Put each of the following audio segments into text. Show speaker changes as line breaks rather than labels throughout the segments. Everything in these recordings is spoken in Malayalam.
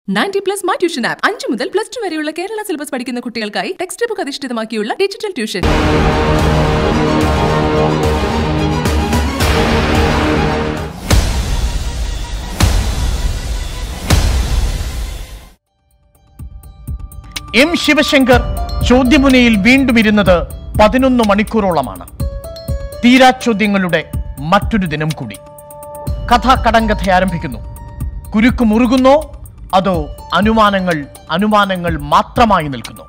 ninety plus my tuition app അഞ്ചു മുതൽ പ്ലസ് ടു വരെയുള്ള കേരള സിലബസ് പഠിക്കുന്ന കുട്ടികൾക്കായി ടെക്സ്റ്റ് ബുക്ക് അധിഷ്ഠിതമാക്കിയുള്ള ഡിജിറ്റൽ ട്യൂഷൻ
എം ശിവശങ്കർ ചോദ്യമുനയിൽ വീണ്ടും ഇരുന്നത് പതിനൊന്ന് മണിക്കൂറോളമാണ് തീരാ ചോദ്യങ്ങളുടെ മറ്റൊരു ദിനം കൂടി കഥ കടങ്കഥ ആരംഭിക്കുന്നു കുരുക്ക് മുറുകുന്നോ അതോ അനുമാനങ്ങൾ അനുമാനങ്ങൾ മാത്രമായി നിൽക്കുന്നു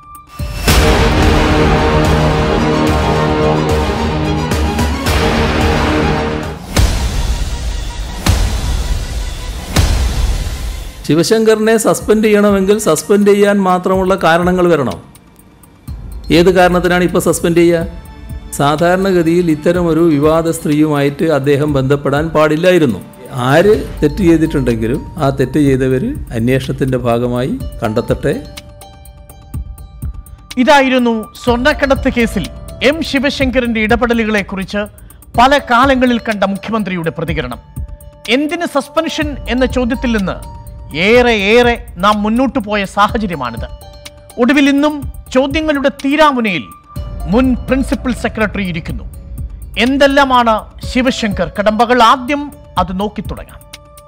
ശിവശങ്കറിനെ സസ്പെൻഡ് ചെയ്യണമെങ്കിൽ സസ്പെൻഡ് ചെയ്യാൻ മാത്രമുള്ള കാരണങ്ങൾ വരണം ഏത് കാരണത്തിനാണ് ഇപ്പോൾ സസ്പെൻഡ് ചെയ്യുക സാധാരണഗതിയിൽ ഇത്തരമൊരു വിവാദ സ്ത്രീയുമായിട്ട് അദ്ദേഹം ബന്ധപ്പെടാൻ പാടില്ലായിരുന്നു ആര് തെറ്റ് ചെയ്തിട്ടുണ്ടെങ്കിലും ആ തെറ്റ് ചെയ്തവർ അന്വേഷണത്തിൻ്റെ ഭാഗമായി കണ്ടെത്തട്ടെ
ഇതായിരുന്നു സ്വർണ്ണക്കടത്ത് കേസിൽ എം ശിവശങ്കറിന്റെ ഇടപെടലുകളെ കുറിച്ച് പല കാലങ്ങളിൽ കണ്ട മുഖ്യമന്ത്രിയുടെ പ്രതികരണം എന്തിന് സസ്പെൻഷൻ എന്ന ചോദ്യത്തിൽ നിന്ന് ഏറെ ഏറെ നാം മുന്നോട്ടു പോയ സാഹചര്യമാണിത് ഒടുവിൽ ഇന്നും ചോദ്യങ്ങളുടെ തീരാമുനയിൽ മുൻ പ്രിൻസിപ്പൽ സെക്രട്ടറി ഇരിക്കുന്നു എന്തെല്ലാമാണ് ശിവശങ്കർ കടമ്പകൾ ആദ്യം അത് നോക്കി തുടങ്ങാം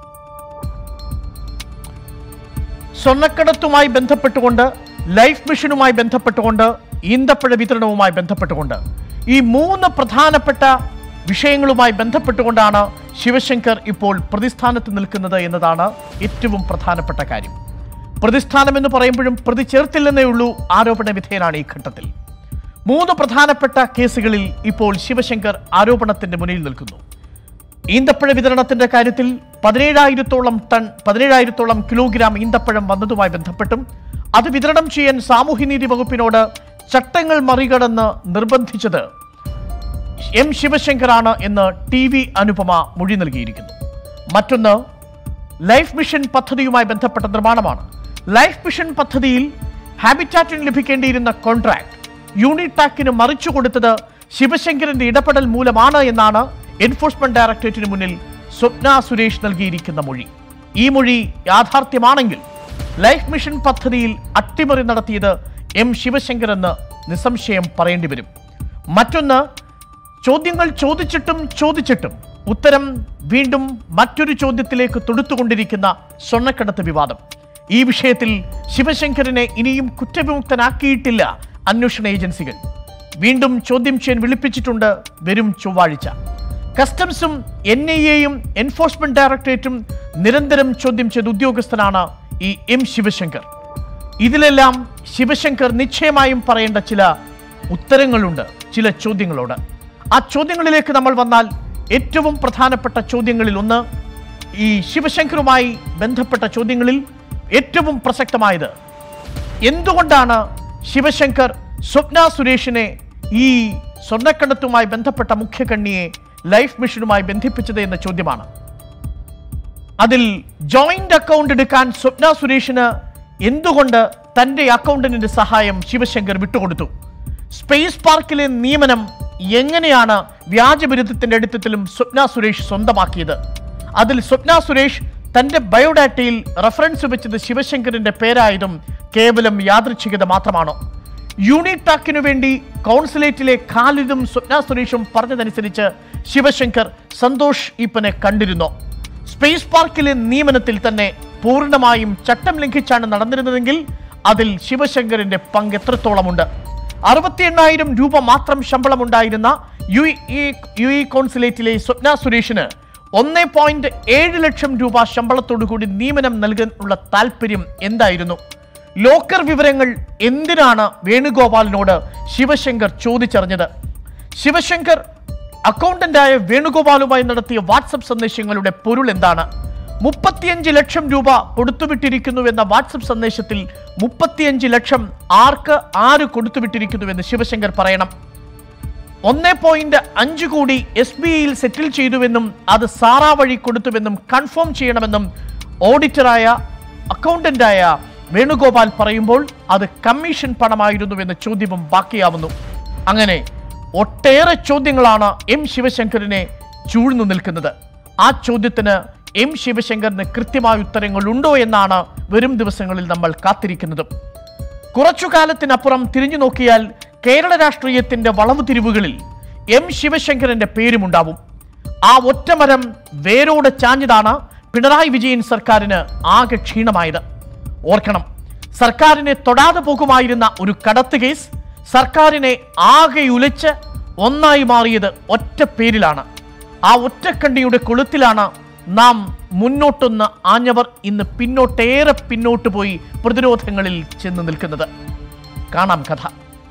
സ്വർണ്ണക്കടത്തുമായി ബന്ധപ്പെട്ടുകൊണ്ട് ലൈഫ് മിഷനുമായി ബന്ധപ്പെട്ടുകൊണ്ട് ഈന്തപ്പഴ വിതരണവുമായി ബന്ധപ്പെട്ടുകൊണ്ട് ഈ മൂന്ന് പ്രധാനപ്പെട്ട വിഷയങ്ങളുമായി ബന്ധപ്പെട്ടുകൊണ്ടാണ് ശിവശങ്കർ ഇപ്പോൾ പ്രതിസ്ഥാനത്ത് നിൽക്കുന്നത് എന്നതാണ് ഏറ്റവും പ്രധാനപ്പെട്ട കാര്യം പ്രതിസ്ഥാനം എന്ന് പറയുമ്പോഴും പ്രതി ചേർത്തില്ലെന്നേ ഉള്ളൂ ആരോപണ വിധേയനാണ് ഈ ഘട്ടത്തിൽ മൂന്ന് പ്രധാനപ്പെട്ട കേസുകളിൽ ഇപ്പോൾ ശിവശങ്കർ ആരോപണത്തിന്റെ മുന്നിൽ നിൽക്കുന്നു ഈന്തപ്പഴ വിതരണത്തിന്റെ കാര്യത്തിൽ പതിനേഴായിരത്തോളം ടൺ പതിനേഴായിരത്തോളം കിലോഗ്രാം ഈന്തപ്പഴം വന്നതുമായി ബന്ധപ്പെട്ടും അത് വിതരണം ചെയ്യാൻ സാമൂഹ്യനീതി വകുപ്പിനോട് ചട്ടങ്ങൾ മറികടന്ന് നിർബന്ധിച്ചത് എം ശിവശങ്കറാണ് എന്ന് ടി വി അനുപമ മൊഴി നൽകിയിരിക്കുന്നു മറ്റൊന്ന് ലൈഫ് മിഷൻ പദ്ധതിയുമായി ബന്ധപ്പെട്ട നിർമ്മാണമാണ് ലൈഫ് മിഷൻ പദ്ധതിയിൽ ഹാബിറ്റാറ്റിന് ലഭിക്കേണ്ടിയിരുന്ന കോൺട്രാക്ട് യൂണിടാക്കിന് മറിച്ചു കൊടുത്തത് ശിവശങ്കരന്റെ ഇടപെടൽ മൂലമാണ് എന്നാണ് എൻഫോഴ്സ്മെന്റ് ഡയറക്ടറേറ്റിന് മുന്നിൽ സ്വപ്ന സുരേഷ് നൽകിയിരിക്കുന്ന മൊഴി ഈ മൊഴി യാഥാർത്ഥ്യമാണെങ്കിൽ ലൈഫ് മിഷൻ പദ്ധതിയിൽ അട്ടിമറി നടത്തിയത് എം ശിവശങ്കർ എന്ന് നിസ്സംശയം പറയേണ്ടി വരും മറ്റൊന്ന് ചോദ്യങ്ങൾ ചോദിച്ചിട്ടും ചോദിച്ചിട്ടും ഉത്തരം വീണ്ടും മറ്റൊരു ചോദ്യത്തിലേക്ക് തൊടുത്തുകൊണ്ടിരിക്കുന്ന സ്വർണ്ണക്കടത്ത് വിവാദം ഈ വിഷയത്തിൽ ശിവശങ്കരനെ ഇനിയും കുറ്റവിമുക്തനാക്കിയിട്ടില്ല അന്വേഷണ ഏജൻസികൾ വീണ്ടും ചോദ്യം ചെയ്യാൻ വിളിപ്പിച്ചിട്ടുണ്ട് വരും ചൊവ്വാഴ്ച കസ്റ്റംസും എൻ ഐ എയും എൻഫോഴ്സ്മെന്റ് ഡയറക്ടറേറ്റും നിരന്തരം ചോദ്യം ചെയ്ത ഉദ്യോഗസ്ഥനാണ് ഈ എം ശിവശങ്കർ ഇതിലെല്ലാം ശിവശങ്കർ നിശ്ചയമായും പറയേണ്ട ചില ഉത്തരങ്ങളുണ്ട് ചില ചോദ്യങ്ങളോട് ആ ചോദ്യങ്ങളിലേക്ക് നമ്മൾ വന്നാൽ ഏറ്റവും പ്രധാനപ്പെട്ട ചോദ്യങ്ങളിൽ ഒന്ന് ഈ ശിവശങ്കറുമായി ബന്ധപ്പെട്ട ചോദ്യങ്ങളിൽ ഏറ്റവും പ്രസക്തമായത് എന്തുകൊണ്ടാണ് ശിവശങ്കർ സ്വപ്ന സുരേഷിനെ ഈ സ്വർണ്ണക്കടത്തുമായി ബന്ധപ്പെട്ട മുഖ്യകണ്ണിയെ ലൈഫ് മിഷനുമായി ബന്ധിപ്പിച്ചത് എന്ന ചോദ്യമാണ് അതിൽ ജോയിന്റ് അക്കൗണ്ട് എടുക്കാൻ സ്വപ്ന സുരേഷിന് എന്തുകൊണ്ട് തന്റെ അക്കൗണ്ടന്റിന്റെ സഹായം ശിവശങ്കർ വിട്ടുകൊടുത്തു സ്പേസ് പാർക്കിലെ നിയമനം എങ്ങനെയാണ് വ്യാജബിരുദത്തിന്റെ അടിത്തത്തിലും സ്വപ്ന സുരേഷ് സ്വന്തമാക്കിയത് അതിൽ സ്വപ്ന സുരേഷ് തന്റെ ബയോഡാറ്റയിൽ റഫറൻസ് വെച്ചത് ശിവശങ്കറിന്റെ പേരായതും കേവലം യാദൃച്ഛികത മാത്രമാണോ യൂണിടാക്കിനു വേണ്ടി കൗൺസിലേറ്റിലെ ഖാലിദും സ്വപ്ന സുരേഷും പറഞ്ഞതനുസരിച്ച് ശിവശങ്കർ സന്തോഷ് ഈപ്പനെ കണ്ടിരുന്നോ സ്പേസ് പാർക്കിലെ നിയമനത്തിൽ തന്നെ പൂർണ്ണമായും ചട്ടം ലംഘിച്ചാണ് നടന്നിരുന്നതെങ്കിൽ അതിൽ ശിവശങ്കറിന്റെ പങ്ക് എത്രത്തോളമുണ്ട് അറുപത്തി എണ്ണായിരം രൂപ മാത്രം ശമ്പളമുണ്ടായിരുന്ന യു ഇ യു ഇ കോൺസുലേറ്റിലെ സ്വപ്ന സുരേഷിന് ഒന്നേ പോയിന്റ് ഏഴ് ലക്ഷം രൂപ ശമ്പളത്തോടുകൂടി നിയമനം നൽകാനുള്ള താല്പര്യം എന്തായിരുന്നു ലോക്കർ വിവരങ്ങൾ എന്തിനാണ് വേണുഗോപാലിനോട് ശിവശങ്കർ ചോദിച്ചറിഞ്ഞത് ശിവശങ്കർ അക്കൗണ്ടന്റായ വേണുഗോപാലുമായി നടത്തിയ വാട്സപ്പ് സന്ദേശങ്ങളുടെ പൊരുൾ എന്താണ് മുപ്പത്തിയഞ്ച് ലക്ഷം രൂപ കൊടുത്തുവിട്ടിരിക്കുന്നുവെന്ന വാട്സപ്പ് സന്ദേശത്തിൽ മുപ്പത്തിയഞ്ച് ലക്ഷം ആർക്ക് ആര് കൊടുത്തുവിട്ടിരിക്കുന്നുവെന്ന് ശിവശങ്കർ പറയണം ഒന്നേ പോയിന്റ് അഞ്ച് കോടി എസ് ബി ഐയിൽ സെറ്റിൽ ചെയ്തുവെന്നും അത് സാറാ വഴി കൊടുത്തുവെന്നും കൺഫേം ചെയ്യണമെന്നും ഓഡിറ്ററായ അക്കൗണ്ടന്റായ വേണുഗോപാൽ പറയുമ്പോൾ അത് കമ്മീഷൻ പണമായിരുന്നുവെന്ന ചോദ്യവും ബാക്കിയാവുന്നു അങ്ങനെ ഒട്ടേറെ ചോദ്യങ്ങളാണ് എം ശിവശങ്കറിനെ ചൂഴ്ന്നു നിൽക്കുന്നത് ആ ചോദ്യത്തിന് എം ശിവശങ്കറിന് കൃത്യമായ ഉത്തരങ്ങൾ ഉണ്ടോ എന്നാണ് വരും ദിവസങ്ങളിൽ നമ്മൾ കാത്തിരിക്കുന്നത് കുറച്ചു കാലത്തിനപ്പുറം തിരിഞ്ഞു നോക്കിയാൽ കേരള രാഷ്ട്രീയത്തിന്റെ വളവ് തിരിവുകളിൽ എം ശിവശങ്കരന്റെ പേരുമുണ്ടാവും ആ ഒറ്റമരം വേരോടെ ചാഞ്ഞതാണ് പിണറായി വിജയൻ സർക്കാരിന് ആകെ ക്ഷീണമായത് ഓർക്കണം സർക്കാരിനെ തൊടാതെ പോകുമായിരുന്ന ഒരു കടത്ത് കേസ് സർക്കാരിനെ ആകെ ഉലച്ച് ഒന്നായി മാറിയത് ഒറ്റ പേരിലാണ് ആ ഒറ്റക്കണ്ണിയുടെ കൊളുത്തിലാണ് നാം മുന്നോട്ടൊന്ന് ആഞ്ഞവർ ഇന്ന് പിന്നോട്ടേറെ പിന്നോട്ട് പോയി പ്രതിരോധങ്ങളിൽ ചെന്ന് നിൽക്കുന്നത് കാണാം കഥ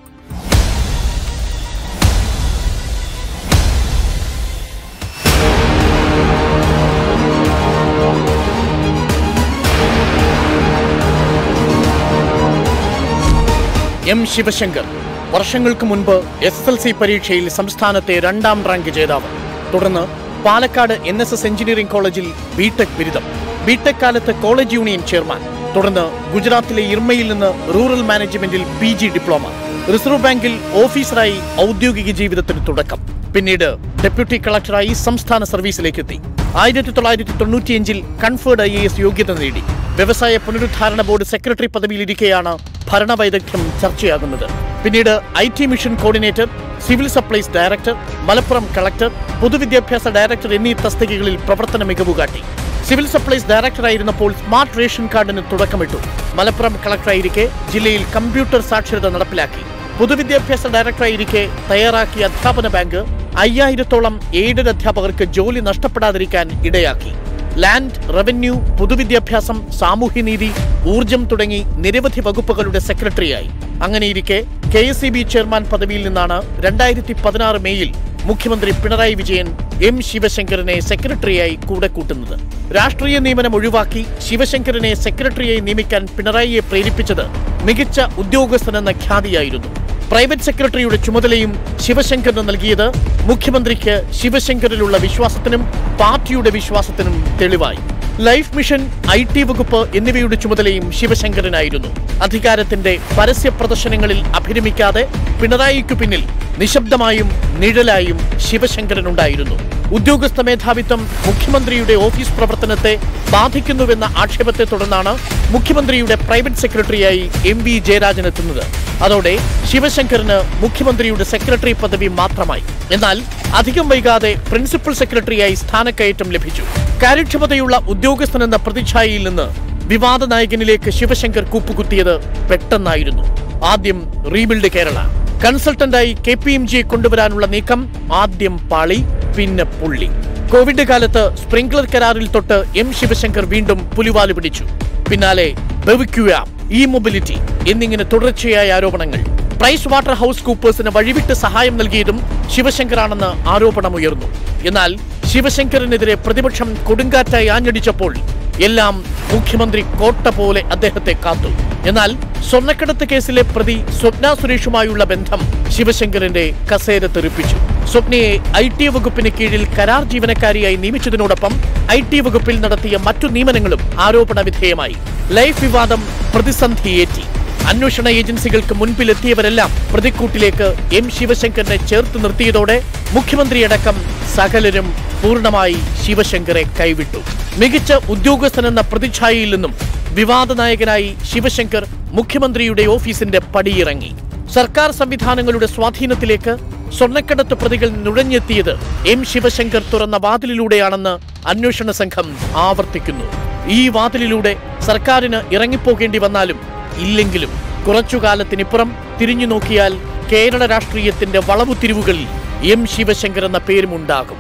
എം ശിവശങ്കർ വർഷങ്ങൾക്ക് മുൻപ് എസ് എൽ സി പരീക്ഷയിൽ സംസ്ഥാനത്തെ രണ്ടാം റാങ്ക് ജേതാവ് തുടർന്ന് Palakkad N S S engineering കോളേജിൽ ബിടെക് ബിരുദം ബിടെക് കാലത്ത് കോളേജ് യൂണിയൻ ചെയർമാൻ തുടർന്ന് ഗുജറാത്തിലെ ഇർമയിൽ നിന്ന് റൂറൽ മാനേജ്മെന്റിൽ പി ജി ഡിപ്ലോമ റിസർവ് ബാങ്കിൽ ഓഫീസറായി ഔദ്യോഗിക ജീവിതത്തിന് തുടക്കം പിന്നീട് ഡെപ്യൂട്ടി കളക്ടറായി സംസ്ഥാന സർവീസിലേക്ക് എത്തി ആയിരത്തി തൊള്ളായിരത്തി തൊണ്ണൂറ്റിയഞ്ചിൽ കൺഫേർഡ് ഐ എ എസ് യോഗ്യത നേടി വ്യവസായ പുനരുദ്ധാരണ ബോർഡ് സെക്രട്ടറി പദവിയിലിരിക്കെയാണ് ഭരണവൈദഗ്ധ്യം ചർച്ചയാകുന്നത് പിന്നീട് I T mission coordinator civil supplies director Malappuram collector പൊതുവിദ്യാഭ്യാസ ഡയറക്ടർ എന്നീ തസ്തികകളിൽ പ്രവർത്തന മികവ് കാട്ടി സിവിൽ സപ്ലൈസ് ഡയറക്ടറായിരുന്നപ്പോൾ സ്മാർട്ട് റേഷൻ കാർഡിന് തുടക്കമിട്ടു മലപ്പുറം കളക്ടറായിരിക്കെ ജില്ലയിൽ കമ്പ്യൂട്ടർ സാക്ഷരത നടപ്പിലാക്കി പൊതുവിദ്യാഭ്യാസ ഡയറക്ടറായിരിക്കെ തയ്യാറാക്കിയ അധ്യാപന ബാങ്ക് അയ്യായിരത്തോളം എയ്ഡഡ് അധ്യാപകർക്ക് ജോലി നഷ്ടപ്പെടാതിരിക്കാൻ ഇടയാക്കി ലാൻഡ് റവന്യൂ പൊതുവിദ്യാഭ്യാസം സാമൂഹ്യനീതി ഊർജം തുടങ്ങി നിരവധി വകുപ്പുകളുടെ സെക്രട്ടറിയായി അങ്ങനെയിരിക്കെ K S C B chairman പദവിയിൽ നിന്നാണ് രണ്ടായിരത്തി പതിനാറ് മെയ്യിൽ മുഖ്യമന്ത്രി പിണറായി വിജയൻ എം ശിവശങ്കരനെ സെക്രട്ടറിയായി കൂടെ കൂട്ടുന്നത് രാഷ്ട്രീയ നിയമനം ഒഴിവാക്കി ശിവശങ്കരനെ സെക്രട്ടറിയായി നിയമിക്കാൻ പിണറായിയെ പ്രേരിപ്പിച്ചത് മികച്ച ഉദ്യോഗസ്ഥനെന്ന ഖ്യാതിയായിരുന്നു പ്രൈവറ്റ് സെക്രട്ടറിയുടെ ചുമതലയും ശിവശങ്കറിന് നൽകിയത് മുഖ്യമന്ത്രിക്ക് ശിവശങ്കറിലുള്ള വിശ്വാസത്തിനും പാർട്ടിയുടെ വിശ്വാസത്തിനും തെളിവായി ലൈഫ് മിഷൻ ഐ ടി വകുപ്പ് എന്നിവയുടെ ചുമതലയും ശിവശങ്കരനായിരുന്നു അധികാരത്തിന്റെ പരസ്യ പ്രദർശനങ്ങളിൽ അഭിരമിക്കാതെ പിണറായിക്കു പിന്നിൽ നിശബ്ദമായും നിഴലായും ശിവശങ്കരനുണ്ടായിരുന്നു ഉദ്യോഗസ്ഥ മേധാവിത്വം മുഖ്യമന്ത്രിയുടെ ഓഫീസ് പ്രവർത്തനത്തെ ബാധിക്കുന്നുവെന്ന ആക്ഷേപത്തെ തുടർന്നാണ് മുഖ്യമന്ത്രിയുടെ പ്രൈവറ്റ് സെക്രട്ടറിയായി എം വി ജയരാജൻ എത്തുന്നത് അതോടെ ശിവശങ്കറിന് മുഖ്യമന്ത്രിയുടെ സെക്രട്ടറി പദവി മാത്രമായി എന്നാൽ അധികം വൈകാതെ പ്രിൻസിപ്പൽ സെക്രട്ടറിയായി സ്ഥാനക്കയറ്റം ലഭിച്ചു കാര്യക്ഷമതയുള്ള ഉദ്യോഗസ്ഥനെന്ന പ്രതിച്ഛായയിൽ നിന്ന് വിവാദ നായകനിലേക്ക് ശിവശങ്കർ കൂപ്പുകുത്തിയത് പെട്ടെന്നായിരുന്നു ആദ്യം റീബിൽഡ് കേരള കൺസൾട്ടന്റായി കെ പി എം ജിയെ കൊണ്ടുവരാനുള്ള നീക്കം ആദ്യം പാളി പിന്നെ പുള്ളി കോവിഡ് കാലത്ത് സ്പ്രിംഗ്ലർ കരാറിൽ തൊട്ട് എം ശിവശങ്കർ വീണ്ടും പുലിവാല് പിടിച്ചു പിന്നാലെ ബെവിക്യുയ ഇ മൊബിലിറ്റി എന്നിങ്ങനെ തുടർച്ചയായ ആരോപണങ്ങൾ പ്രൈസ് വാട്ടർ ഹൗസ് കൂപ്പേഴ്സിന് വഴിവിട്ട് സഹായം നൽകിയതും ശിവശങ്കറാണെന്ന് ആരോപണമുയർന്നു എന്നാൽ ശിവശങ്കറിനെതിരെ പ്രതിപക്ഷം കൊടുങ്കാറ്റായി ആഞ്ഞടിച്ചപ്പോൾ എല്ലാം മുഖ്യമന്ത്രി കോട്ട പോലെ അദ്ദേഹത്തെ കാത്തു എന്നാൽ സ്വർണ്ണക്കടത്ത് കേസിലെ പ്രതി സ്വപ്ന സുരേഷുമായുള്ള ബന്ധം ശിവശങ്കറിന്റെ കസേര തെറിപ്പിച്ചു സ്വപ്നയെ ഐ ടി വകുപ്പിന് കീഴിൽ കരാർ ജീവനക്കാരിയായി നിയമിച്ചതിനോടൊപ്പം ഐ ടി വകുപ്പിൽ നടത്തിയ മറ്റു നിയമനങ്ങളും ആരോപണ വിധേയമായി ലൈഫ് വിവാദം പ്രതിസന്ധിയേറ്റി അന്വേഷണ ഏജൻസികൾക്ക് മുൻപിലെത്തിയവരെല്ലാം പ്രതിക്കൂട്ടിലേക്ക് എം ശിവശങ്കറിനെ ചേർത്ത് നിർത്തിയതോടെ മുഖ്യമന്ത്രിയടക്കം സകലരും പൂർണ്ണമായി ശിവശങ്കറെ കൈവിട്ടു മികച്ച ഉദ്യോഗസ്ഥനെന്ന പ്രതിച്ഛായയിൽ നിന്നും വിവാദ നായകനായി ശിവശങ്കർ മുഖ്യമന്ത്രിയുടെ ഓഫീസിന്റെ പടിയിറങ്ങി സർക്കാർ സംവിധാനങ്ങളുടെ സ്വാധീനത്തിലേക്ക് സ്വർണ്ണക്കടത്ത് പ്രതികൾ നുഴഞ്ഞെത്തിയത് എം ശിവശങ്കർ തുറന്ന വാതിലിലൂടെയാണെന്ന് അന്വേഷണ സംഘം ആവർത്തിക്കുന്നു ഈ വാതിലിലൂടെ സർക്കാരിന് ഇറങ്ങിപ്പോകേണ്ടി വന്നാലും ഇല്ലെങ്കിലും കുറച്ചുകാലത്തിനിപ്പുറം തിരിഞ്ഞു നോക്കിയാൽ കേരള രാഷ്ട്രീയത്തിന്റെ വളവുതിരിവുകളിൽ എം ശിവശങ്കർ എന്ന പേരുമുണ്ടാകും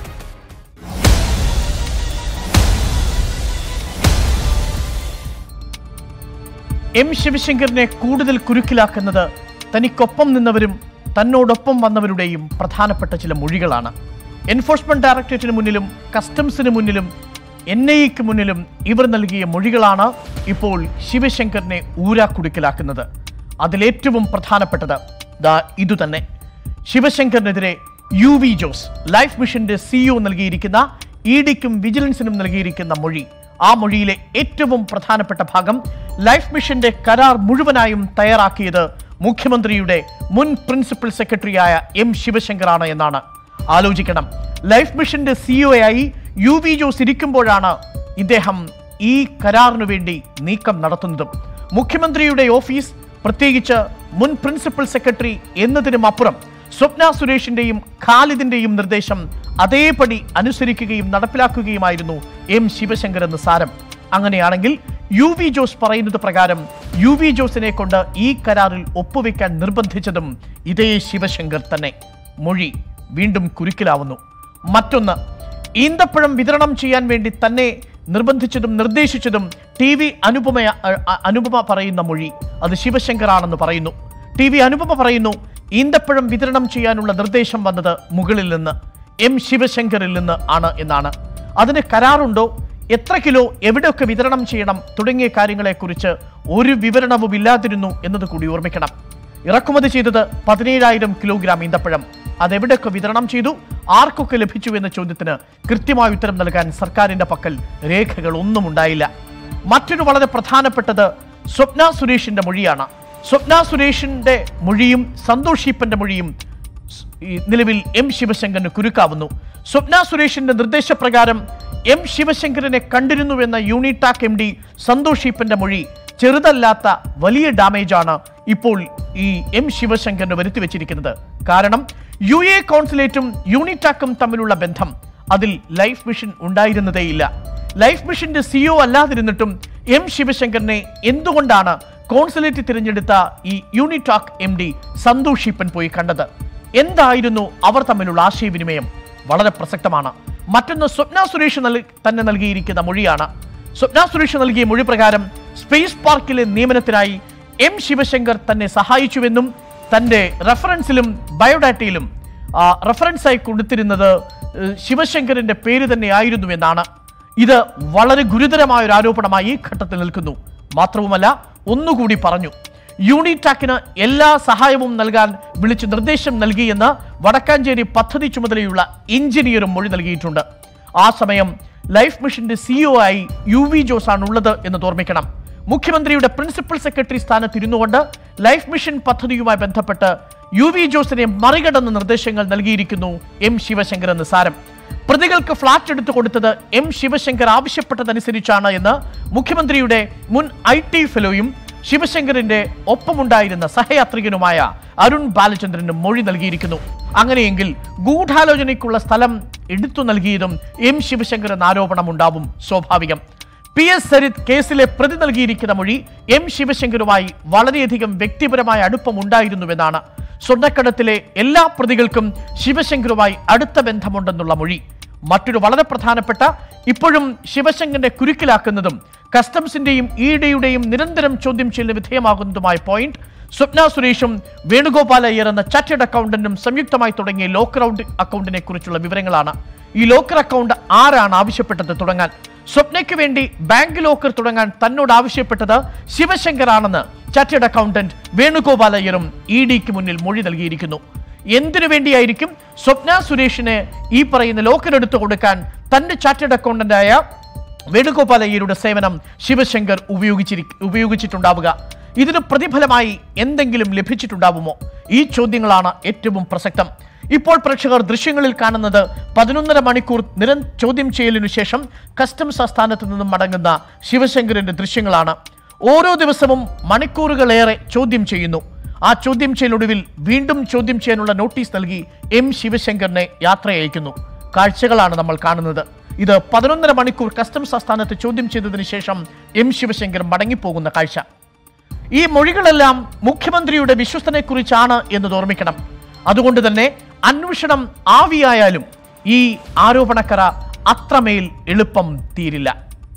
എം ശിവശങ്കറിനെ കൂടുതൽ കുരുക്കിലാക്കുന്നത് തനിക്കൊപ്പം നിന്നവരും തന്നോടൊപ്പം വന്നവരുടെയും പ്രധാനപ്പെട്ട ചില മൊഴികളാണ് എൻഫോഴ്സ്മെന്റ് ഡയറക്ടറേറ്റിന് മുന്നിലും കസ്റ്റംസിന് മുന്നിലും എൻ ഐ എക്ക് മുന്നിലും ഇവർ നൽകിയ മൊഴികളാണ് ഇപ്പോൾ ശിവശങ്കറിനെ ഊരാക്കുടുക്കിലാക്കുന്നത് അതിലേറ്റവും പ്രധാനപ്പെട്ടത് ദാ ഇതുതന്നെ ശിവശങ്കറിനെതിരെ യു വി ജോസ് ലൈഫ് മിഷന്റെ സിഇഒ നൽകിയിരിക്കുന്ന ഇ ഡിക്കും വിജിലൻസിനും നൽകിയിരിക്കുന്ന മൊഴി ആ മൊഴിയിലെ ഏറ്റവും പ്രധാനപ്പെട്ട ഭാഗം ലൈഫ് മിഷന്റെ കരാർ മുഴുവനായും തയ്യാറാക്കിയത് മുഖ്യമന്ത്രിയുടെ മുൻ പ്രിൻസിപ്പൽ സെക്രട്ടറിയായ എം ശിവശങ്കറാണ് എന്നാണ് ആലോചിക്കണം ലൈഫ് മിഷന്റെ സിഇഒയായി യു വി ജോസ് ഇരിക്കുമ്പോഴാണ് ഇദ്ദേഹം ഈ കരാറിനു വേണ്ടി നീക്കം നടത്തുന്നതും മുഖ്യമന്ത്രിയുടെ ഓഫീസ് പ്രത്യേകിച്ച് മുൻ പ്രിൻസിപ്പൽ സെക്രട്ടറി എന്നതിനും അപ്പുറം സ്വപ്ന സുരേഷിന്റെയും ഖാലിദിന്റെയും നിർദ്ദേശം അതേപടി അനുസരിക്കുകയും നടപ്പിലാക്കുകയുമായിരുന്നു എം ശിവശങ്കർ എന്ന് സാരം അങ്ങനെയാണെങ്കിൽ യു വി ജോസ് പറയുന്നത് പ്രകാരം യു വി ജോസിനെ കൊണ്ട് ഈ കരാറിൽ ഒപ്പുവെക്കാൻ നിർബന്ധിച്ചതും ഇതേ ശിവശങ്കർ തന്നെ മൊഴി വീണ്ടും കുരുക്കിലാവുന്നു മറ്റൊന്ന് ഈന്തപ്പഴം വിതരണം ചെയ്യാൻ വേണ്ടി തന്നെ നിർബന്ധിച്ചതും നിർദ്ദേശിച്ചതും ടി വി അനുപമ അ- അ- അനുപമ പറയുന്ന മൊഴി അത് ശിവശങ്കറാണെന്ന് പറയുന്നു ടി വി അനുപമ പറയുന്നു ഈന്തപ്പഴം വിതരണം ചെയ്യാനുള്ള നിർദ്ദേശം വന്നത് മുകളിൽ നിന്ന് എം ശിവശങ്കറിൽ നിന്ന് ആണ് എന്നാണ് അതിന് കരാറുണ്ടോ എത്ര കിലോ എവിടെയൊക്കെ വിതരണം ചെയ്യണം തുടങ്ങിയ കാര്യങ്ങളെക്കുറിച്ച് ഒരു വിവരണവും ഇല്ലാതിരുന്നു എന്നത് കൂടി ഓർമ്മിക്കണം ഇറക്കുമതി ചെയ്തത് പതിനേഴായിരം കിലോഗ്രാം ഈന്തപ്പഴം അതെവിടെയൊക്കെ വിതരണം ചെയ്തു ആർക്കൊക്കെ ലഭിച്ചു എന്ന ചോദ്യത്തിന് കൃത്യമായ ഉത്തരം നൽകാൻ സർക്കാരിന്റെ പക്കൽ രേഖകൾ ഒന്നും ഉണ്ടായില്ല മറ്റൊരു വളരെ പ്രധാനപ്പെട്ടത് സ്വപ്ന സുരേഷിന്റെ മൊഴിയാണ് സ്വപ്ന സുരേഷിന്റെ മൊഴിയും സന്തോഷ് ഈപ്പന്റെ മൊഴിയും സ്- ഈ നിലവിൽ എം ശിവശങ്കറിന് കുരുക്കാവുന്നു സ്വപ്ന സുരേഷിന്റെ നിർദ്ദേശപ്രകാരം എം ശിവശങ്കരനെ കണ്ടിരുന്നുവെന്ന യൂണിടാക് എം ഡി സന്തോഷ് ഈപ്പന്റെ മൊഴി ചെറുതല്ലാത്ത വലിയ ഡാമേജാണ് ഇപ്പോൾ ഈ എം ശിവശങ്കറിന് വരുത്തി വെച്ചിരിക്കുന്നത് കാരണം യു എ കോൺസുലേറ്റും യൂണിടാക്കും തമ്മിലുള്ള ബന്ധം അതിൽ ലൈഫ് മിഷൻ ഉണ്ടായിരുന്നതേയില്ല ലൈഫ് മിഷന്റെ സിഇഒ അല്ലാതിരുന്നിട്ടും എം ശിവശങ്കറിനെ എന്തുകൊണ്ടാണ് കോൺസുലേറ്റ് തിരഞ്ഞെടുത്ത ഈ യൂണിടാക് എം ഡി സന്തോഷ് ഈപ്പൻ പോയി കണ്ടത് എന്തായിരുന്നു അവർ തമ്മിലുള്ള ആശയവിനിമയം വളരെ പ്രസക്തമാണ് മറ്റൊന്ന് സ്വപ്ന സുരേഷ് നൽ തന്നെ നൽകിയിരിക്കുന്ന മൊഴിയാണ് സ്വപ്ന സുരേഷ് നൽകിയ മൊഴി പ്രകാരം സ്പേസ് പാർക്കിലെ നിയമനത്തിനായി എം ശിവശങ്കർ തന്നെ സഹായിച്ചുവെന്നും തന്റെ റെഫറൻസിലും ബയോഡാറ്റയിലും ആ, റെഫറൻസായി കൊടുത്തിരുന്നത് ഏഹ്, ശിവശങ്കറിന്റെ പേര് തന്നെ ആയിരുന്നുവെന്നാണ് ഇത് വളരെ ഗുരുതരമായ ഒരു ആരോപണമായി ഈ ഘട്ടത്തിൽ നിൽക്കുന്നു മാത്രവുമല്ല ഒന്നുകൂടി പറഞ്ഞു യൂണിടാക്കിന് എല്ലാ സഹായവും നൽകാൻ വിളിച്ച് നിർദ്ദേശം നൽകിയെന്ന് വടക്കാഞ്ചേരി പദ്ധതി ചുമതലയുള്ള എഞ്ചിനീയറും മൊഴി നൽകിയിട്ടുണ്ട് ആ സമയം ലൈഫ് മിഷന്റെ സിഇഒ ആയി യു വി ജോസ് ആണ് ഉള്ളത് എന്ന് ഓർമ്മിക്കണം മുഖ്യമന്ത്രിയുടെ പ്രിൻസിപ്പൽ സെക്രട്ടറി സ്ഥാനത്ത് ഇരുന്നുകൊണ്ട് ലൈഫ് മിഷൻ പദ്ധതിയുമായി ബന്ധപ്പെട്ട് യു വി ജോസിനെ മറികടന്ന് നിർദ്ദേശങ്ങൾ നൽകിയിരിക്കുന്നു എം ശിവശങ്കർ എന്ന് സാരം പ്രതികൾക്ക് ഫ്ളാറ്റ് എടുത്തു കൊടുത്തത് എം ശിവശങ്കർ ആവശ്യപ്പെട്ടതനുസരിച്ചാണ് എന്ന് മുഖ്യമന്ത്രിയുടെ മുൻ ഐ ടി ഫെലോയും ശിവശങ്കറിന്റെ ഒപ്പമുണ്ടായിരുന്ന സഹയാത്രികനുമായ അരുൺ ബാലചന്ദ്രനും മൊഴി നൽകിയിരിക്കുന്നു അങ്ങനെയെങ്കിൽ ഗൂഢാലോചനയ്ക്കുള്ള സ്ഥലം എടുത്തു നൽകിയതും എം ശിവശങ്കർ എന്ന ആരോപണം ഉണ്ടാവും സ്വാഭാവികം പി എസ് സരിത് കേസിലെ പ്രതി നൽകിയിരിക്കുന്ന മൊഴി എം ശിവശങ്കറുമായി വളരെയധികം വ്യക്തിപരമായ അടുപ്പം ഉണ്ടായിരുന്നുവെന്നാണ് സ്വർണ്ണക്കടത്തിലെ എല്ലാ പ്രതികൾക്കും ശിവശങ്കറുമായി അടുത്ത ബന്ധമുണ്ടെന്നുള്ള മൊഴി മറ്റൊരു വളരെ പ്രധാനപ്പെട്ട ഇപ്പോഴും ശിവശങ്കറിനെ കുരുക്കിലാക്കുന്നതും കസ്റ്റംസിന്റെയും ഇഡിയുടെയും നിരന്തരം ചോദ്യം ചെയ്യലിന് വിധേയമാകുന്നതുമായ പോയിന്റ് സ്വപ്ന സുരേഷും വേണുഗോപാൽ അയ്യർ എന്ന ചാർട്ടേഡ് അക്കൗണ്ടന്റും സംയുക്തമായി തുടങ്ങിയ ലോക്കർ അക്കൗണ്ടിനെ കുറിച്ചുള്ള വിവരങ്ങളാണ് ഈ ലോക്കർ അക്കൗണ്ട് ആരാണ് ആവശ്യപ്പെട്ടത് തുടങ്ങാൻ സ്വപ്നയ്ക്ക് വേണ്ടി ബാങ്ക് ലോക്കർ തുടങ്ങാൻ തന്നോട് ആവശ്യപ്പെട്ടത് ശിവശങ്കറാണെന്ന് ചാർട്ടേഡ് അക്കൗണ്ടന്റ് വേണുഗോപാൽ അയ്യറും ഇ ഡിക്ക് മുന്നിൽ മൊഴി നൽകിയിരിക്കുന്നു എന്തിനു വേണ്ടിയായിരിക്കും സ്വപ്ന സുരേഷിന് ഈ പറയുന്ന ലോക്കർ എടുത്തു കൊടുക്കാൻ തന്റെ ചാർട്ടേഡ് അക്കൗണ്ടന്റായ വേണുഗോപാൽ അയ്യരുടെ സേവനം ശിവശങ്കർ ഉപയോഗിച്ചിരി ഉപയോഗിച്ചിട്ടുണ്ടാവുക ഇതിന് പ്രതിഫലമായി എന്തെങ്കിലും ലഭിച്ചിട്ടുണ്ടാവുമോ ഈ ചോദ്യങ്ങളാണ് ഏറ്റവും പ്രസക്തം ഇപ്പോൾ പ്രേക്ഷകർ ദൃശ്യങ്ങളിൽ കാണുന്നത് പതിനൊന്നര മണിക്കൂർ നിരം ചോദ്യം ചെയ്യലിനു ശേഷം കസ്റ്റംസ് ആസ്ഥാനത്ത് നിന്നും മടങ്ങുന്ന ശിവശങ്കറിന്റെ ദൃശ്യങ്ങളാണ് ഓരോ ദിവസവും മണിക്കൂറുകളേറെ ചോദ്യം ചെയ്യുന്നു ആ ചോദ്യം ചെയ്യലൊടുവിൽ വീണ്ടും ചോദ്യം ചെയ്യാനുള്ള നോട്ടീസ് നൽകി എം ശിവശങ്കറിനെ യാത്രയയക്കുന്നു കാഴ്ചകളാണ് നമ്മൾ കാണുന്നത് ഇത് പതിനൊന്നര മണിക്കൂർ കസ്റ്റംസ് ആസ്ഥാനത്ത് ചോദ്യം ചെയ്തതിനു ശേഷം എം ശിവശങ്കർ മടങ്ങിപ്പോകുന്ന കാഴ്ച ഈ മൊഴികളെല്ലാം മുഖ്യമന്ത്രിയുടെ വിശ്വസ്തനെക്കുറിച്ചാണ് എന്ന് ഓർമ്മിക്കണം അതുകൊണ്ട് തന്നെ അന്വേഷണം ആവിയായാലും ഈ ആരോപണക്കറ അത്രമേൽ എളുപ്പം തീരില്ല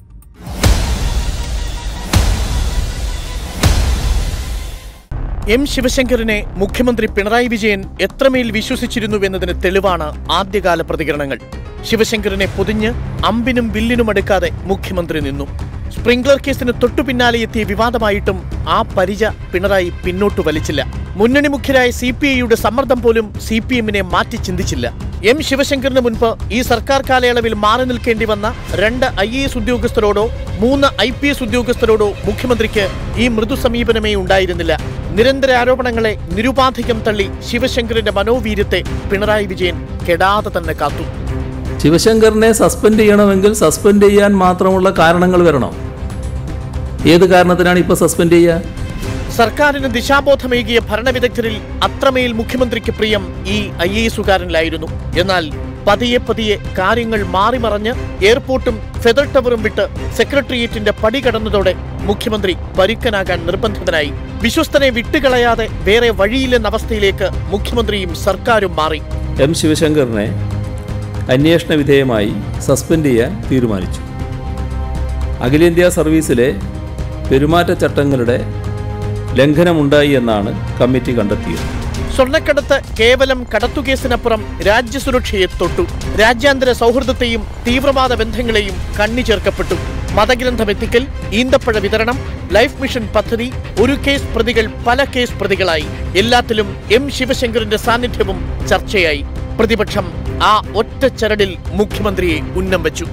എം ശിവശങ്കറിനെ മുഖ്യമന്ത്രി പിണറായി വിജയൻ എത്രമേൽ വിശ്വസിച്ചിരുന്നുവെന്നതിന് തെളിവാണ് ആദ്യകാല പ്രതികരണങ്ങൾ ശിവശങ്കറിനെ പൊതിഞ്ഞ് അമ്പിനും വില്ലിനും അടുക്കാതെ മുഖ്യമന്ത്രി നിന്നു സ്പ്രിംഗ്ലർ കേസിന് തൊട്ടു പിന്നാലെ എത്തിയ വിവാദമായിട്ടും ആ പരിച പിണറായി പിന്നോട്ട് വലിച്ചില്ല മുന്നണി മുഖ്യരായ സി പി ഐയുടെ സമ്മർദ്ദം പോലും സി പി എമ്മിനെ മാറ്റി ചിന്തിച്ചില്ല എം ശിവശങ്കറിന് മുൻപ് ഈ സർക്കാർ കാലയളവിൽ മാറി നിൽക്കേണ്ടി വന്ന രണ്ട് ഐ എ എസ് ഉദ്യോഗസ്ഥരോടോ മൂന്ന് ഐ പി എസ് ഉദ്യോഗസ്ഥരോടോ മുഖ്യമന്ത്രിക്ക് ഈ മൃദു സമീപനമേ ഉണ്ടായിരുന്നില്ല നിരന്തര ആരോപണങ്ങളെ നിരുപാധികം തള്ളി ശിവശങ്കറിന്റെ മനോവീര്യത്തെ പിണറായി വിജയൻ കെടാതെ തന്നെ കാത്തു
ശിവശങ്കറിനെ സസ്പെൻഡ് ചെയ്യണമെങ്കിൽ സസ്പെൻഡ് ചെയ്യാൻ മാത്രമുള്ള കാരണങ്ങൾ വരണം ഏത് കാരണത്തിനാണ് ഇപ്പോൾ സസ്പെൻഡ് ചെയ്യുക
സർക്കാരിന് ദിശാബോധമേകിയ ഭരണവിദഗ്ധരിൽ അത്രമേൽ മുഖ്യമന്ത്രിക്ക് പ്രിയം ഈ ഐ എ എസുകാരനിലായിരുന്നു എന്നാൽ പതിയെ പതിയെ കാര്യങ്ങൾ മാറിമറിഞ്ഞ് എയർപോർട്ടും ഫെദർ ടവറും വിട്ട് സെക്രട്ടേറിയറ്റിന്റെ പടി കടന്നതോടെ മുഖ്യമന്ത്രി പരുക്കനാകാൻ നിർബന്ധിതനായി വിശ്വസ്തനെ വിട്ടുകളയാതെ വേറെ വഴിയില്ലെന്ന അവസ്ഥയിലേക്ക് മുഖ്യമന്ത്രിയും സർക്കാരും മാറി
എം ശിവശങ്കറിനെ അന്വേഷണ വിധേയമായി സസ്പെൻഡ് ചെയ്യാൻ തീരുമാനിച്ചു അഖിലേന്ത്യാ സർവീസിലെ പെരുമാറ്റച്ചട്ടങ്ങളുടെ ലംഘനമുണ്ടായി എന്നാണ് കമ്മിറ്റി കണ്ടെത്തിയത്
സ്വർണ്ണക്കടത്ത് കേവലം കടത്തുകേസിനപ്പുറം രാജ്യസുരക്ഷയെ തൊട്ടു രാജ്യാന്തര സൗഹൃദത്തെയും തീവ്രവാദ ബന്ധങ്ങളെയും കണ്ണി ചേർക്കപ്പെട്ടു മതഗ്രന്ഥം എത്തിക്കൽ ഈന്തപ്പഴ വിതരണം ലൈഫ് മിഷൻ പദ്ധതി ഒരു കേസ് പ്രതികൾ പല കേസ് പ്രതികളായി എല്ലാത്തിലും എം ശിവശങ്കറിന്റെ സാന്നിധ്യവും ചർച്ചയായി പ്രതിപക്ഷം ആ ഒറ്റ ചരടിൽ മുഖ്യമന്ത്രിയെ ഉന്നം വെച്ചു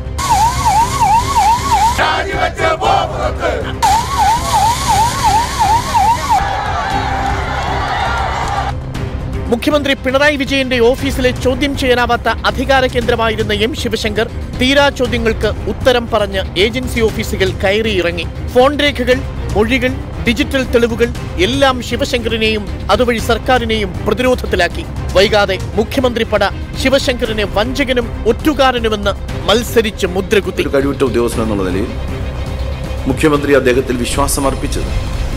മുഖ്യമന്ത്രി പിണറായി വിജയന്റെ ഓഫീസിലെ ചോദ്യം ചെയ്യാനാവാത്ത അധികാര കേന്ദ്രമായിരുന്ന എം ശിവശങ്കർ തീരാ ചോദ്യങ്ങൾക്ക് ഉത്തരം പറഞ്ഞ് ഏജൻസി ഓഫീസുകൾ കയറിയിറങ്ങി ഫോൺ രേഖകൾ മൊഴികൾ ഡിജിറ്റൽ തെളിവുകൾ എല്ലാം ശിവശങ്കറിനെയും അതുവഴി സർക്കാരിനെയും പ്രതിരോധത്തിലാക്കി വൈകാതെ മുഖ്യമന്ത്രി പട ശിവശങ്കറിനെ വഞ്ചകനും ഒറ്റുകാരനുമെന്ന് മത്സരിച്ച് മുദ്രകുത്തി
ഒരു കഴിവുറ്റ ഉദ്യോഗസ്ഥൻ എന്നുള്ള നിലയിൽ മുഖ്യമന്ത്രി അദ്ദേഹത്തിൽ വിശ്വാസം അർപ്പിച്ചത്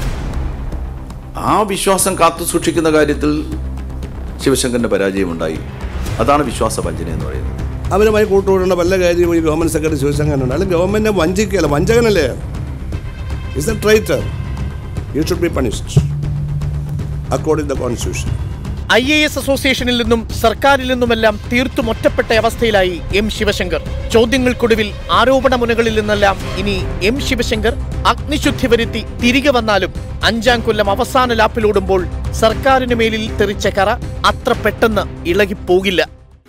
ആ വിശ്വാസം കാത്തു സൂക്ഷിക്കുന്ന കാര്യത്തിൽ ശിവശങ്കറിന്റെ പരാജയമുണ്ടായി അതാണ് വിശ്വാസവഞ്ചന എന്ന് പറയുന്നത്
അവരുമായി കൂട്ടുകൂടേണ്ട വല്ല കാര്യവും ഈ ഗവൺമെന്റ് സെക്രട്ടറി ശിവശങ്കരനുണ്ട് അല്ലെങ്കിൽ ഗവൺമെന്റിനെ വഞ്ചിക്കുകയല്ല വഞ്ചകനല്ലേ is a traitor you should be punished according the constitution
I A S അസോസിയേഷനിൽ നിന്നും സർക്കാരിൽ നിന്നുമെല്ലാം തീർത്തും ഒറ്റപ്പെട്ട അവസ്ഥയിലായി എം ശിവശങ്കർ ചോദ്യങ്ങൾക്കൊടുവിൽ ആരോപണ മുനകളിൽ നിന്നെല്ലാം ഇനി എം ശിവശങ്കർ അഗ്നിശുദ്ധി വരുത്തി തിരികെ വന്നാലും അഞ്ചാം കൊല്ലം അവസാന ലാപ്പിലോടുമ്പോൾ സർക്കാരിന് മേലിൽ തെറിച്ച കറ അത്ര പെട്ടെന്ന് ഇളകിപ്പോകില്ല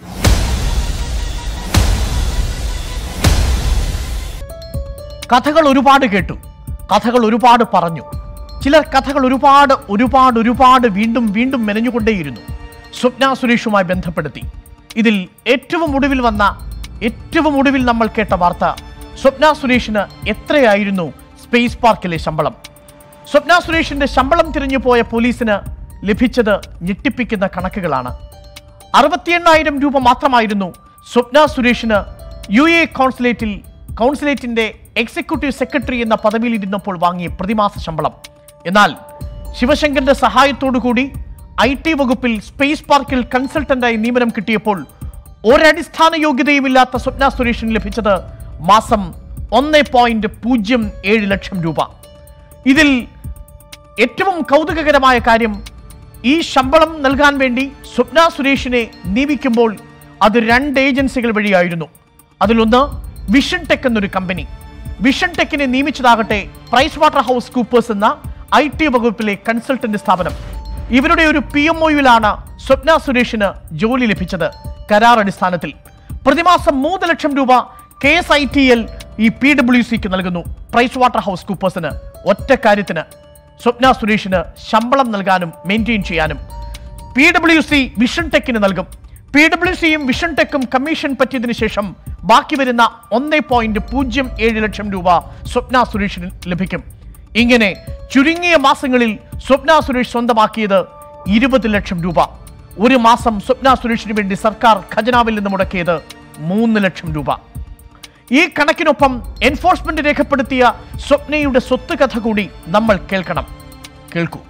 കഥകൾ ഒരുപാട് കേട്ടു കഥകൾ ഒരുപാട് പറഞ്ഞു ചിലർ കഥകൾ ഒരുപാട് ഒരുപാട് ഒരുപാട് വീണ്ടും വീണ്ടും മെനഞ്ഞുകൊണ്ടേയിരുന്നു സ്വപ്ന സുരേഷുമായി ബന്ധപ്പെടുത്തി ഇതിൽ ഏറ്റവും ഒടുവിൽ വന്ന ഏറ്റവും ഒടുവിൽ നമ്മൾ കേട്ട വാർത്ത സ്വപ്ന സുരേഷിന് എത്രയായിരുന്നു സ്പേസ് പാർക്കിലെ ശമ്പളം സ്വപ്ന സുരേഷിന്റെ ശമ്പളം തിരിഞ്ഞു പോയ പോലീസിന് ലഭിച്ചത് ഞെട്ടിപ്പിക്കുന്ന കണക്കുകളാണ് അറുപത്തിയെണ്ണായിരം രൂപ മാത്രമായിരുന്നു സ്വപ്ന സുരേഷിന് യു എ കോൺസുലേറ്റിൽ കൗൺസിലേറ്റിന്റെ എക്സിക്യൂട്ടീവ് സെക്രട്ടറി എന്ന പദവിയിൽ ഇരുന്നപ്പോൾ വാങ്ങിയ പ്രതിമാസ ശമ്പളം എന്നാൽ ശിവശങ്കറിന്റെ സഹായത്തോടുകൂടി ഐ ടി വകുപ്പിൽ സ്പേസ് പാർക്കിൽ കൺസൾട്ടന്റായി നിയമനം കിട്ടിയപ്പോൾ ഒരടിസ്ഥാന യോഗ്യതയുമില്ലാത്ത സ്വപ്ന സുരേഷിന് ലഭിച്ചത് മാസം ഒന്ന് പോയിന്റ് പൂജ്യം ഏഴ് ലക്ഷം രൂപ ഇതിൽ ഏറ്റവും കൗതുകകരമായ കാര്യം ഈ ശമ്പളം നൽകാൻ വേണ്ടി സ്വപ്ന സുരേഷിനെ നിയമിക്കുമ്പോൾ അത് രണ്ട് ഏജൻസികൾ വഴിയായിരുന്നു അതിലൊന്ന് വിഷൻ ടെക് എന്നൊരു കമ്പനി വിഷൻ ടെക്കിനെ നിയമിച്ചതാകട്ടെ പ്രൈസ് വാട്ടർ ഹൗസ് കൂപ്പേഴ്സ് എന്ന ഐ ടി വകുപ്പിലെ കൺസൾട്ടന്റ് സ്ഥാപനം ഇവരുടെ ഒരു പി എം ഒയിലാണ് സ്വപ്ന സുരേഷിന് ജോലി ലഭിച്ചത് കരാർ അടിസ്ഥാനത്തിൽ പ്രതിമാസം മൂന്ന് ലക്ഷം രൂപ K S I T L ഈ പി ഡബ്ല്യു സിക്ക് നൽകുന്നു പ്രൈസ് വാട്ടർ ഹൗസ് കൂപ്പേഴ്സിന് ഒറ്റ കാര്യത്തിന് സ്വപ്ന സുരേഷിന് ശമ്പളം നൽകാനും മെയിൻറ്റെയിൻ ചെയ്യാനും പി ഡബ്ല്യു സി വിഷൻ ടെക്കിന് നൽകും പി ഡബ്ല്യു സിയും വിഷൻ ടെക്കും കമ്മീഷൻ പറ്റിയതിനു ശേഷം ബാക്കി വരുന്ന ഒന്ന് പോയിന്റ് പൂജ്യം ഏഴ് ലക്ഷം രൂപ സ്വപ്ന സുരേഷിന് ലഭിക്കും ഇങ്ങനെ ചുരുങ്ങിയ മാസങ്ങളിൽ സ്വപ്ന സുരേഷ് സ്വന്തമാക്കിയത് ഇരുപത് ലക്ഷം രൂപ ഒരു മാസം സ്വപ്ന സുരേഷിന് വേണ്ടി സർക്കാർ ഖജനാവിൽ നിന്ന് മുടക്കിയത് മൂന്ന് ലക്ഷം രൂപ ഈ കണക്കിനൊപ്പം എൻഫോഴ്സ്മെന്റ് രേഖപ്പെടുത്തിയ സ്വപ്നയുടെ സ്വത്ത് കഥ കൂടി നമ്മൾ കേൾക്കണം കേൾക്കൂ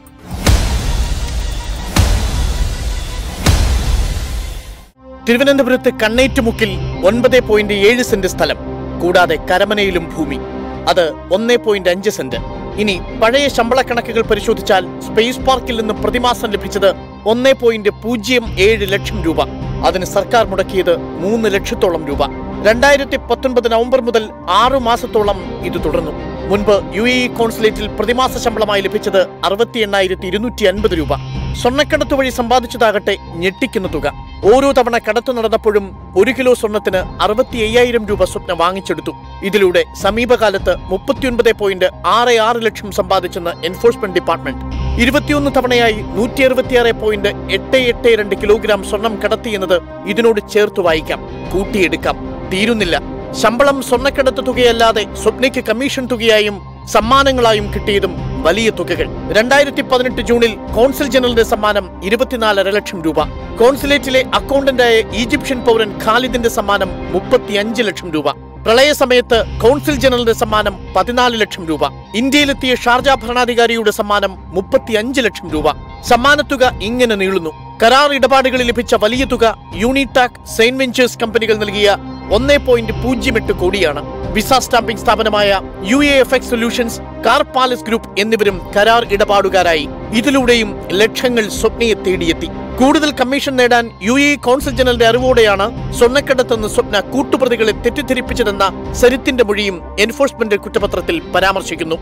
തിരുവനന്തപുരത്ത് കണ്ണേറ്റുമുക്കിൽ ഒൻപത് പോയിന്റ് ഏഴ് സെന്റ് സ്ഥലം കൂടാതെ കരമനയിലും ഭൂമി അത് ഒന്നേ പോയിന്റ് അഞ്ച് സെന്റ് ഇനി പഴയ ശമ്പള കണക്കുകൾ പരിശോധിച്ചാൽ സ്പേസ് പാർക്കിൽ നിന്ന് പ്രതിമാസം ലഭിച്ചത് ഒന്നേ പോയിന്റ് പൂജ്യം ഏഴ് ലക്ഷം രൂപ അതിന് സർക്കാർ മുടക്കിയത് മൂന്ന് ലക്ഷത്തോളം രൂപ രണ്ടായിരത്തി പത്തൊൻപത് നവംബർ മുതൽ ആറു മാസത്തോളം ഇത് തുടർന്നു മുൻപ് യു എ ഇ കോൺസുലേറ്റിൽ പ്രതിമാസ ശമ്പളമായി ലഭിച്ചത് അറുപത്തി എണ്ണായിരത്തി ഇരുന്നൂറ്റി അൻപത് രൂപ സ്വർണ്ണക്കടത്ത് വഴി സമ്പാദിച്ചതാകട്ടെ ഞെട്ടിക്കുന്ന തുക ഓരോ തവണ കടത്തു നടന്നപ്പോഴും ഒരു കിലോ സ്വർണത്തിന് അറുപത്തി അയ്യായിരം രൂപ സ്വപ്ന വാങ്ങിച്ചെടുത്തു ഇതിലൂടെ സമീപകാലത്ത് മുപ്പത്തിയൊൻപത് പോയിന്റ് ആറ് ആറ് ലക്ഷം സമ്പാദിച്ചെന്ന് എൻഫോഴ്സ്മെന്റ് ഡിപ്പാർട്ട്മെന്റ് ഇരുപത്തിയൊന്ന് തവണയായി നൂറ്റി അറുപത്തിയാറ് പോയിന്റ് എട്ട് എട്ട് രണ്ട് കിലോഗ്രാം സ്വർണം കടത്തിയെന്നത് ഇതിനോട് ചേർത്ത് വായിക്കാം കൂട്ടിയെടുക്കാം തീരുന്നില്ല ശമ്പളം സ്വർണ്ണക്കടത്ത് തുകയല്ലാതെ സ്വപ്നയ്ക്ക് കമ്മീഷൻ തുകയായും സമ്മാനങ്ങളായും കിട്ടിയതും വലിയ തുകകൾ രണ്ടായിരത്തി പതിനെട്ട് ജൂണിൽ കോൺസുൽ ജനറലിന്റെ സമ്മാനം ഇരുപത്തിനാലര ലക്ഷം രൂപ കോൺസുലേറ്റിലെ അക്കൗണ്ടന്റായ ഈജിപ്ഷ്യൻ പൗരൻ ഖാലിദിന്റെ സമ്മാനം മുപ്പത്തിയഞ്ച് ലക്ഷം രൂപ പ്രളയ സമയത്ത് കോൺസുൽ ജനറലിന്റെ സമ്മാനം പതിനാല് ലക്ഷം രൂപ ഇന്ത്യയിലെത്തിയ ഷാർജ ഭരണാധികാരിയുടെ സമ്മാനം മുപ്പത്തിയഞ്ച് ലക്ഷം രൂപ സമ്മാനത്തുക ഇങ്ങനെ നീളുന്നു കരാർ ഇടപാടുകളിൽ ലഭിച്ച വലിയ തുക യൂണിടാക് സെയിന്റ് വെഞ്ചേഴ്സ് കമ്പനികൾ നൽകിയ ഒന്നേ പോയിന്റ് പൂജ്യം എട്ട് കോടിയാണ് വിസ സ്റ്റാമ്പിംഗ് സ്ഥാപനമായ U A F X solutions car palace group എന്നിവരും കരാർ ഇടപാടുകാരായി ഇതിലൂടെയും ലക്ഷങ്ങൾ സ്വപ്നയെ തേടിയെത്തി കൂടുതൽ കമ്മീഷൻ നേടാൻ യു എ കോൺസുൽ ജനറലിന്റെ അറിവോടെയാണ് സ്വർണ്ണക്കടത്തെന്ന് സ്വപ്ന കൂട്ടുപ്രതികളെ തെറ്റിദ്ധരിപ്പിച്ചതെന്ന സരിത്തിന്റെ മൊഴിയും എൻഫോഴ്സ്മെന്റ് കുറ്റപത്രത്തിൽ പരാമർശിക്കുന്നു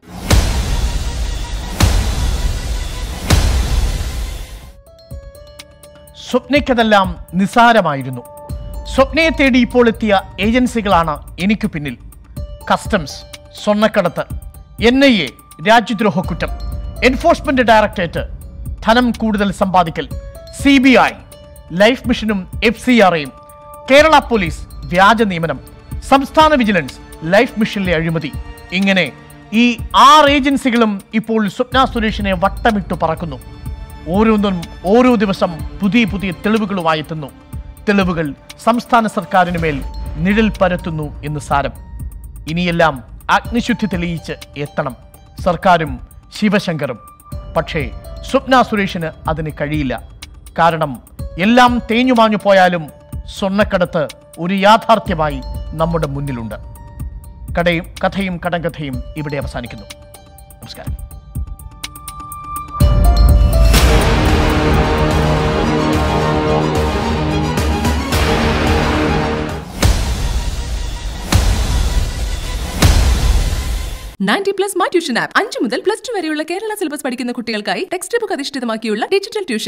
സ്വപ്നയ്ക്കതെല്ലാം നിസാരമായിരുന്നു സ്വപ്നയെ തേടി ഇപ്പോൾ എത്തിയ ഏജൻസികളാണ് എനിക്ക് പിന്നിൽ കസ്റ്റംസ് സ്വർണ്ണക്കടത്ത് എൻ ഐ എ രാജ്യദ്രോഹ കുറ്റം എൻഫോഴ്സ്മെന്റ് ഡയറക്ടറേറ്റ് ധനം കൂടുതൽ സമ്പാദിക്കൽ സി ബി ഐ ലൈഫ് മിഷനും എഫ് സി ആർ എയും കേരള പോലീസ് വ്യാജ നിയമനം സംസ്ഥാന വിജിലൻസ് ലൈഫ് മിഷനിലെ അഴിമതി ഇങ്ങനെ ഈ ആറ് ഏജൻസികളും ഇപ്പോൾ സ്വപ്ന സുരേഷിനെ വട്ടമിട്ടു പറക്കുന്നു ഓരോന്നും ഓരോ ദിവസം പുതിയ പുതിയ തെളിവുകളുമായി എത്തുന്നു തെളിവുകൾ സംസ്ഥാന സർക്കാരിന് മേൽ നിഴൽ പരത്തുന്നു എന്ന് സാരം ഇനിയെല്ലാം അഗ്നിശുദ്ധി തെളിയിച്ച് എത്തണം സർക്കാരും ശിവശങ്കറും പക്ഷേ സ്വപ്ന സുരേഷിന് അതിന് കഴിയില്ല കാരണം എല്ലാം തേഞ്ഞുമാഞ്ഞു പോയാലും സ്വർണ്ണക്കടത്ത് ഒരു യാഥാർത്ഥ്യമായി നമ്മുടെ മുന്നിലുണ്ട് കടയും കഥയും കടങ്കഥയും ഇവിടെ അവസാനിക്കുന്നു നമസ്കാരം
ninety plus my tuition app അഞ്ചു മുതൽ പ്ലസ് ടു വരെയുള്ള കേരള സിലബസ് പഠിക്കുന്ന കുട്ടികൾക്കായി ടെക്സ്റ്റ് ബുക്ക് അധിഷ്ഠിതമാക്കിയുള്ള ഡിജിറ്റൽ ട്യൂഷൻ